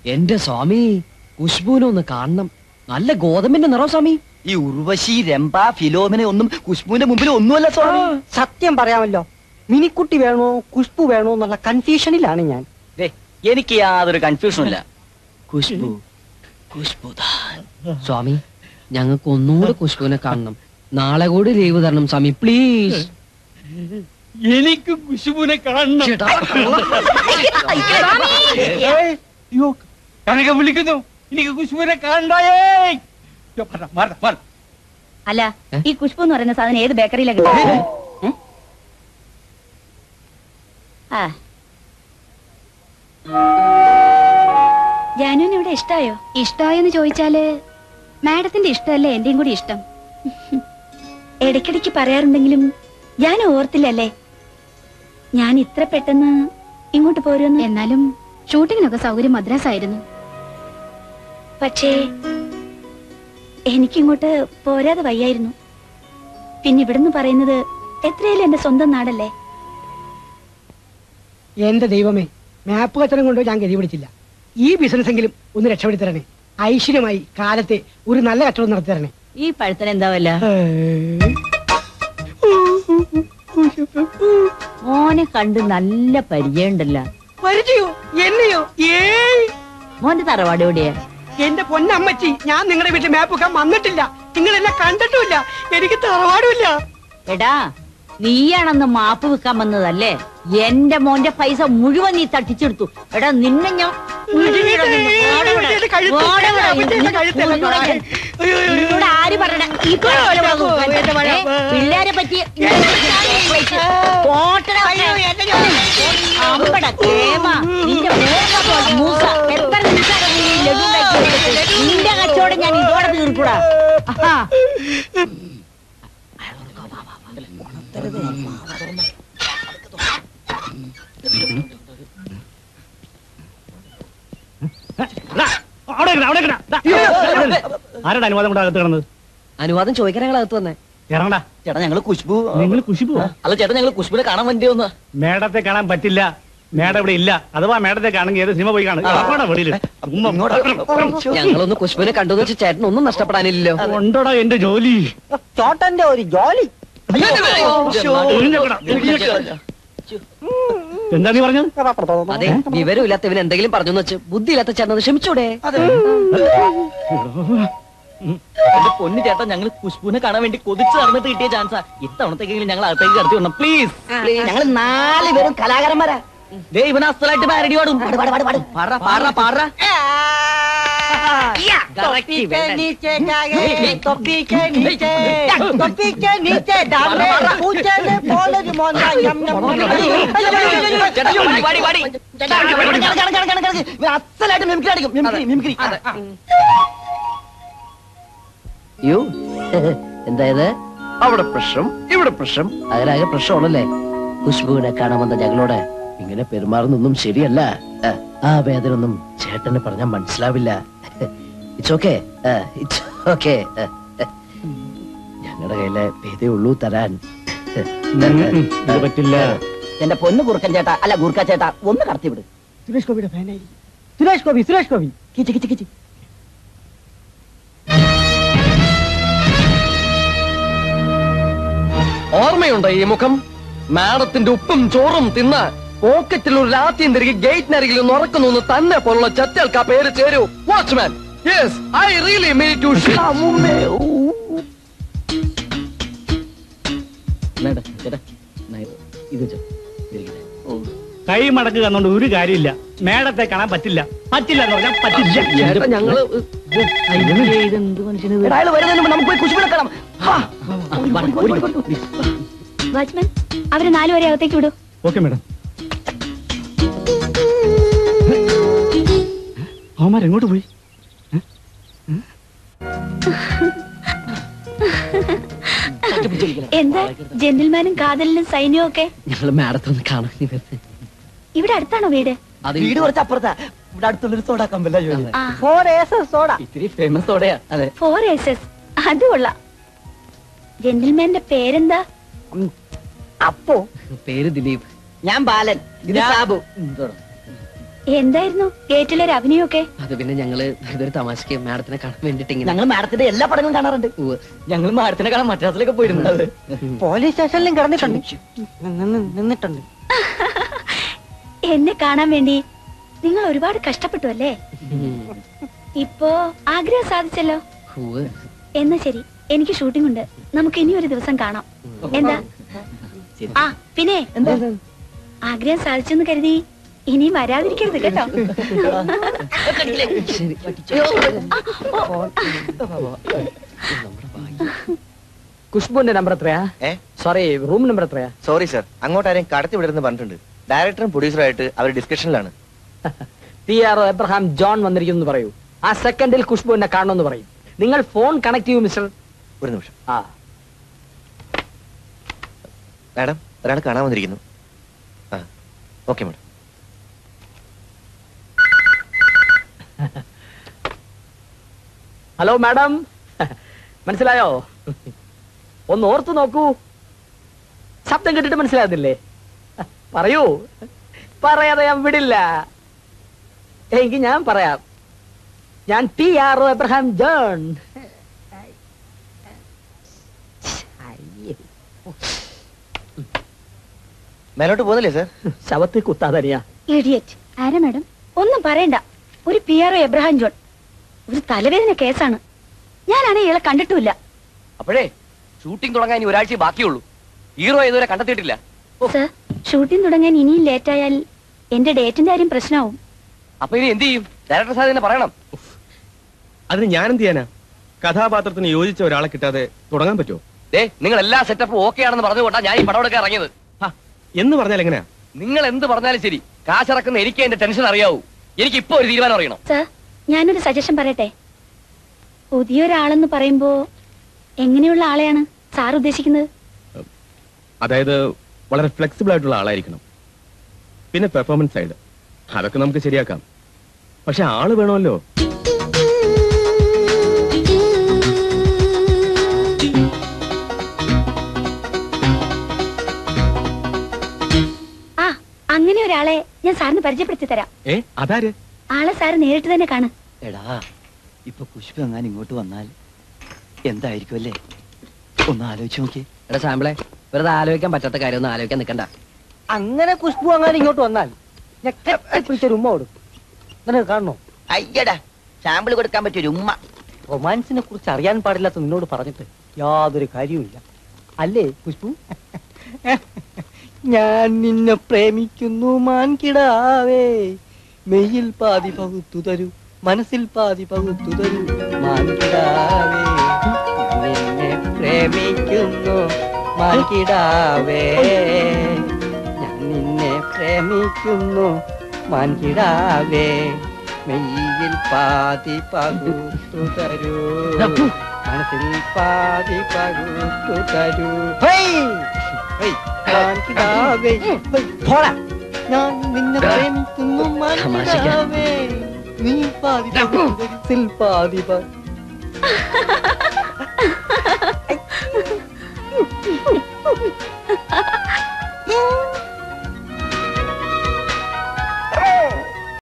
എന്റെ സ്വാമി കുഷ്ബുവിനെ ഒന്ന് കാണണം നല്ല ഗോതമ്പിന്റെ നിറം സ്വാമി ഈ ഉർവശി രംഭ ഫിലോമിനെ ഒന്നും കുഷ്ബുവിന്റെ മുമ്പിൽ ഒന്നുമല്ല സ്വാമി സത്യം പറയാമല്ലോ മിനിക്കുട്ടി വേണോ കുഷ്പു വേണോ എന്നുള്ള കൺഫ്യൂഷനിലാണ് ഞാൻ ദേ, എനിക്ക് യാതൊരു കൺഫ്യൂഷനും ഇല്ല കുഷ്ബു കുഷ്ബുദാൻ സ്വാമി ഞങ്ങൾക്ക് ഒന്നുകൂടെ കുഷ്ബുവിനെ കാണണം നാളെ കൂടി ലീവ് തരണം സ്വാമി പ്ലീസ് എനിക്ക് കുശുബുനെ കാണണം അയ്യോ കനക വിളിക്കുന്നു എനിക്ക് കുശുബുനെ കാണണ്ടായേ അയ്യോ, മാറണം, മാറണം, മാറണം. അല്ല ഈ കുഷ്പു എന്ന് പറയുന്ന സാധനം ഏത് ബേക്കറിയിലാണ് കിട്ടുന്നത് ഏ? ആ ജാനുവിന് ഇവിടെ ഇഷ്ടായോ ഇഷ്ടമായെന്ന് ചോദിച്ചാല് മാഡത്തിന്റെ ഇഷ്ടമല്ലേ എന്റെയും കൂടി ഇഷ്ടം ഇടയ്ക്കിടയ്ക്ക് പറയാറുണ്ടെങ്കിലും ഞാൻ ഓർത്തില്ലല്ലേ ഞാൻ ഇത്ര പെട്ടെന്ന് ഇങ്ങോട്ട് പോരുമെന്ന് എന്നാലും ഷൂട്ടിങ്ങിനൊക്കെ സൗകര്യം മദ്രാസ് ആയിരുന്നു പക്ഷേ എനിക്കിങ്ങോട്ട് പോരാതെ വയ്യായിരുന്നു പിന്നെ ഇവിടുന്ന് പറയുന്നത് എത്രയായാലും എന്റെ സ്വന്തം നാടല്ലേ എന്റെ ദൈവമേ മാപ്പ് കച്ചവടം കൊണ്ടോ ഞാൻ ഗതി പിടിച്ചില്ല ഈ ബിസിനസ് എങ്കിലും ഒന്ന് രക്ഷപ്പെടുത്തി തരണേ ഐശ്വര്യമായി കാലത്തെ ഒരു നല്ല കച്ചവടം നടത്തി തരണേ ഈ പഴത്തിന് എന്താവല്ല മോനെ കണ്ട് നല്ല പരിചയമുണ്ടല്ലോ പരിചയോ എന്നെയോ ഏയ് മോന്റെ തറവാട് എവിടെയാ എന്റെ പൊന്നമ്മച്ചി ഞാൻ നിങ്ങളുടെ വീട്ടിൽ മാപ്പ് വെക്കാൻ വന്നിട്ടില്ല നിങ്ങളെന്നെ കണ്ടിട്ടുമില്ല എനിക്ക് തറവാടുമില്ല എടാ നീയാണെന്ന് മാപ്പ് വെക്കാൻ വന്നതല്ലേ എന്റെ മോന്റെ പൈസ മുഴുവൻ നീ തട്ടിച്ചെടുത്തു എടാ നിന്നെ ഞാൻ എന്റെ കഴുത്ത്, എന്റെ കഴുത്ത്, എന്റെ കഴുത്ത്. അയ്യോ, അയ്യോ, അയ്യോ. നിന്നോട് ആര് പറയണ ഇപ്പൊ അയ്യോ, ഇവിടെ അയ്യോ, നോക്ക്. എന്റെ മഴ. ഏ, പിള്ളേരെ പറ്റി പോട്ടട അമ്പട കേമ നിന്റെ മൂക്ക പോലെ മൂസ എത്ര നിമിഷം നീ ഈ ലഡു ഉണ്ടാക്കി കൊടുത്തിട്ട് നിന്റെ കച്ചവടം ഞാൻ ഇതോടെ തീർക്കൂടാ ആഹാ. ദാ, അവിടെ ഇരിക്കണ, അവിടെ ഇരിക്കണ. ദാ, ആരുടെ അനുവാദം കൂടെ അകത്ത് കിടന്നത് അനുവാദം ചോദിക്കാൻ ഞങ്ങൾ അകത്ത് വന്നേ ഇറങ്ങടാ ചേട്ടാ ഞങ്ങള് കുഷ്ബു നിങ്ങൾ കുശിപ്പോ അല്ല ചേട്ടാ ഞങ്ങള് കുഷ്ബുനെ കാണാൻ വേണ്ടി വന്ന മേഡത്തെ കാണാൻ പറ്റില്ല മേഡം ഇവിടെ ഇല്ല അഥവാ മേഡത്തെ കാണുമെങ്കിൽ ഏത് സിനിമ പോയി കാണും അപ്പാടാ വെളിയിൽ ഞങ്ങളൊന്ന് കുഷ്ബുവിനെ കണ്ടു വെച്ച് ചേട്ടൻ ഒന്നും നഷ്ടപ്പെടാനില്ലല്ലോ ഉണ്ടോടാ എന്റെ ജോലി ചോട്ടന്റെ ഒരു ജോലി എഴുന്നേക്കടാ. എന്താ നീ പറഞ്ഞത് അതെ വിവരമില്ലാത്ത ഇവൻ എന്തെങ്കിലും പറഞ്ഞു വെച്ച് ബുദ്ധിയില്ലാത്ത ചേട്ടനത് ക്ഷമിച്ചൂടെ എന്റെ പൊന്നു ചേട്ടാ ഞങ്ങൾ കുഷ്ബുനെ കാണാൻ വേണ്ടി കൊതിച്ച് നടന്നിട്ട് കിട്ടിയ ചാൻസാ ഇത്തവണത്തേക്കെങ്കിലും ഞങ്ങൾ അകത്തേക്ക് കടത്തി വിടണം പ്ലീസ് ഞങ്ങൾ നാല് പേരും കലാകാരന്മാരാ ദേ ഇവൻ അസ്ഥലായിട്ട് പാരടി പാടും പാട്, പാട്, പാട്, പാട്. പാട പാട പാട टोपी के नीचे जाए टोपी के नीचे टोपी के नीचे डाले पूछे ने बोले रे मोना यम यम ചേട്ടാ, പാടി, പാടി. ചേട്ടാ, കണക്ക്, കണക്ക്, കണക്ക്, കണക്ക്, കണക്ക്. ഇവൻ അസലായിട്ട് മിമിക്രി അടിക്കും മിമിക്രി മിമിക്രി യോ എന്തായത് അവിടെ പ്രശ്നം ഇവിടെ പ്രശ്നം അതിലാകെ പ്രശ്നമാണല്ലേ ഖുഷ്ബുവിനെ കാണാൻ വന്ന ഞങ്ങളോട് ഇങ്ങനെ പെരുമാറുന്നൊന്നും ശരിയല്ല ആ, ആ വേദന ഒന്നും ചേട്ടന് പറഞ്ഞാൽ മനസ്സിലാവില്ല ഇറ്റ്സ് ഓക്കെ ഇറ്റ്സ് ഓക്കെ ഞങ്ങളുടെ കയ്യിലെ ഭേദേ ഉള്ളൂ തരാൻ ഇത് പറ്റില്ല എന്റെ പൊന്ന് കുറുക്കൻ ചേട്ടാ അല്ല ഗുർക്ക ചേട്ടാ ഒന്ന് കടത്തി വിട് സുരേഷ് ഗോപിയുടെ ഫാനായി സുരേഷ് ഗോപി സുരേഷ് ഗോപി കിച്ച് കിച്ച് കിച്ച് ഓർമ്മയുണ്ടോ ഈ മുഖം മാഡത്തിന്റെ ഉപ്പും ചോറും തിന്ന് പോക്കറ്റിൽ ഒരു രാത്രിയും തിരികെ ഗേറ്റിനരികിൽ നിന്ന് ഉറക്കുന്നു തന്നെ പോലുള്ള ചത്തൽക്ക് ആ പേര് ചേരൂ watchman yes I really mean to ചേട്ടാ ഇത് ചെ- ഇരിക്കട്ടെ. കൈ മടക്ക് തന്നോണ്ട് ഒരു കാര്യമില്ല മേഡത്തെ കാണാൻ പറ്റില്ല പറ്റില്ല എന്ന് പറഞ്ഞാൽ പറ്റില്ല ഞങ്ങള് ഇതെന്ത് മനുഷ്യനിത്? എടാ, അയാള് വരുന്നതിന് മുമ്പ് നമുക്ക് പോയി കുശുബിനെ കാണാം ഹാ. വാച്ച്മാൻ അവരെ നാലുവരെ അകത്തേക്ക് വിടൂ ഓക്കെ മേഡം അവന്മാർ എങ്ങോട്ട് പോയി എന്താ ജെന്റിൽമാനും കാതലിനും സൈന്യവും ഒക്കെ ഞങ്ങള് മാഡത്തെ ഒന്ന് കാണാൻ വരുന്നത് ഇവിടെ അടുത്താണോ വീട് അത് വീട് കുറച്ച് അപ്പുറത്താ ഇവിടെ അടുത്തുള്ളൊരു സോഡ കമ്പല്ല ജോലി ആ ഫോർ ഏസസ് സോഡ ഇത്തിരി ഫേമസ് സോഡയാ അതെ ഫോർ ഏസസ് അത് കൊള്ളാം ജെന്റിൽമാന്റെ പേരെന്താ അപ്പോ പേര് ദിലീപ് ഞാൻ ബാലൻ ഇത് സാബു എന്തായിരുന്നു ഗേറ്റിലെ അഭിനയൊക്കെ അത് പിന്നെ ഞങ്ങള് ഇതൊരു തമാശക്ക് മാഡത്തിനെ കാണാൻ വേണ്ടിട്ട് ഇങ്ങനെ ഞങ്ങൾ മാഡത്തിന്റെ എല്ലാ പടങ്ങളും കാണാറുണ്ട് ഉവ്വ്. ഞങ്ങൾ മാഡത്തിനെ കാണാൻ മദ്രാസിലൊക്കെ പോയിരുന്നത് പോലീസ് സ്റ്റേഷനിലും കിടന്നിട്ടുണ്ട് നിന്ന് നിന്നിട്ടുണ്ട് എന്നെ കാണാൻ വേണ്ടി നിങ്ങൾ ഒരുപാട് കഷ്ടപ്പെട്ടു അല്ലേ ഉം. ഇപ്പോ ആഗ്രഹം സാധിച്ചല്ലോ ഉവ്വ്. എന്നാ ശരി എനിക്ക് ഷൂട്ടിംഗ് ഉണ്ട് നമുക്ക് ഇനി ഒരു ദിവസം കാണാം എന്താ ആ പിന്നെ ആഗ്രഹം സാധിച്ചെന്ന് കരുതി ഇനിയും വരാതിരിക്കരുത് കേട്ടോ കുഷ്ബുന്റെ നമ്പർ എത്രയാ ഏ സോറി റൂം നമ്പർ എത്രയാ സോറി സർ അങ്ങോട്ട് ആരെയും കടത്തി വിടരുന്ന് പറഞ്ഞിട്ടുണ്ട് ഡയറക്ടറും പ്രൊഡ്യൂസറായിട്ട് അവർ ഡിസ്കഷനിലാണ് പി ആർ എബ്രഹാം ജോൺ വന്നിരിക്കുന്നു എന്ന് പറയൂ ആ സെക്കൻഡിൽ കുഷ്ബു എന്നെ കാണണമെന്ന് പറയും നിങ്ങൾ ഫോൺ കണക്ട് ചെയ്യൂ മിസ്റ്റർ ഒരു നിമിഷം ആ മാഡം ഒരാൾ കാണാൻ വന്നിരിക്കുന്നു ആ ഓക്കെ മാഡം ഹലോ മാഡം മനസ്സിലായോ ഒന്ന് ഓർത്തു നോക്കൂ ശബ്ദം കേട്ടിട്ട് മനസ്സിലാകുന്നില്ലേ പറയൂ പറയാതെ ഞാൻ വിടില്ല എങ്കിൽ ഞാൻ പറയാം ഞാൻ P R O Abraham John മേലോട്ട് പോകുന്നില്ലേ സർ ശവത്തിൽ കുത്താതനിയാ ഇഡിയറ്റ് ആരാ മാഡം ഒന്നും പറയണ്ട ഒരു പി ആർ എബ്രഹാം ജോൺ ഒരു തലവേദന കേസാണ് ഞാനാണെ ഇയാളെ കണ്ടിട്ടുമില്ല അപ്പോഴേ ഷൂട്ടിംഗ് തുടങ്ങാൻ ഇനി ഒരാഴ്ച ബാക്കിയുള്ളൂ ഹീറോ ഇതുവരെ കണ്ടെത്തിയിട്ടില്ല സർ ഷൂട്ടിംഗ് തുടങ്ങാൻ ഇനിയും ലേറ്റ് ആയാൽ എന്റെ ഡേറ്റിന്റെ കാര്യം പ്രശ്നമാവും അപ്പൊ ഇനി എന്ത് ചെയ്യും ഡയറക്ടർ സാർ തന്നെ പറയണം അതിന് ഞാനെന്ത് ചെയ്യാനാ കഥാപാത്രത്തിന് യോജിച്ച ഒരാളെ കിട്ടാതെ തുടങ്ങാൻ പറ്റുമോ ദേ നിങ്ങൾ എല്ലാ സെറ്റപ്പും ഓക്കെ ആണെന്ന് പറഞ്ഞുകൊണ്ടാ ഞാൻ ഈ പടം എടുക്കാൻ ഇറങ്ങിയത് ഹ, എന്ന് പറഞ്ഞാൽ എങ്ങനെയാ നിങ്ങൾ എന്ത് പറഞ്ഞാലും ശരി കാശിറക്കുന്ന എനിക്ക് എന്റെ ടെൻഷൻ അറിയാവൂ എനിക്ക് ഇപ്പൊ ഒരു തീരുമാനം അറിയണം സർ ഞാനൊരു സജഷൻ പറയട്ടെ പുതിയൊരാളെന്ന് പറയുമ്പോ എങ്ങനെയുള്ള ആളെയാണ് സാർ ഉദ്ദേശിക്കുന്നത് അതായത് വളരെ ഫ്ലെക്സിബിൾ ആയിട്ടുള്ള ആളായിരിക്കണം പിന്നെ പെർഫോമൻസ് സൈഡ് അതൊക്കെ നമുക്ക് ശരിയാക്കാം പക്ഷെ ആള് വേണമല്ലോ ആ അങ്ങനെ ഒരാളെ ഞാൻ സാറിന് പരിചയപ്പെടുത്തി തരാം ഏ അതാര് ആളെ സാറ് നേരിട്ട് തന്നെ കാണും എടാ ഇപ്പൊ പുഷ്പ എങ്ങാൻ ഇങ്ങോട്ട് വന്നാൽ എന്തായിരിക്കും അല്ലേ ഒന്ന് ആലോചിച്ച് നോക്കി എടാ സാമ്പിളെ വെറുതെ ആലോചിക്കാൻ പറ്റാത്ത കാര്യം ഒന്നും ആലോചിക്കാൻ നിൽക്കണ്ട അങ്ങനെ കുഷ്ബു അങ്ങനെ ഇങ്ങോട്ട് വന്നാൽ ഞാൻ കെട്ടിപ്പിടിച്ചൊരു ഉമ്മ കൊടുക്കും നിനക്ക് കാണണോ അയ്യടാ സാമ്പിൾ കൊടുക്കാൻ പറ്റിയൊരു ഉമ്മ റൊമാൻസിനെ കുറിച്ച് അറിയാൻ പാടില്ലാത്ത നിന്നോട് പറഞ്ഞിട്ട് യാതൊരു കാര്യവുമില്ല അല്ലേ കുഷ്ബു ഞാൻ നിന്നെ പ്രേമിക്കുന്നു മാൻകിടാവേ മെയ്യിൽ പാതി പകുത്തു തരൂ മനസ്സിൽ പാതി പകുത്തു തരൂ മാൻകിടാവേ ഞാൻ നിന്നെ പ്രേമിക്കുന്നു മാൻകിടാവേ ഞാൻ നിന്നെ പ്രേമിക്കുന്നു മാൻകിടാവേ മെയ്യിൽ പാതി പകുത്തു തരൂ മനസ്സിൽ പാതി പകുത്തു തരൂ ഹേയ്! ഹേയ്! മാൻകിടാവേ ഹേയ്! പോടാ ഞാൻ നിന്നെ പ്രേമിക്കുന്നു മാൻകിടാവേ നീ പാതി പകുത്തു തരൂ, മനസ്സിൽ പാതി പ- ആ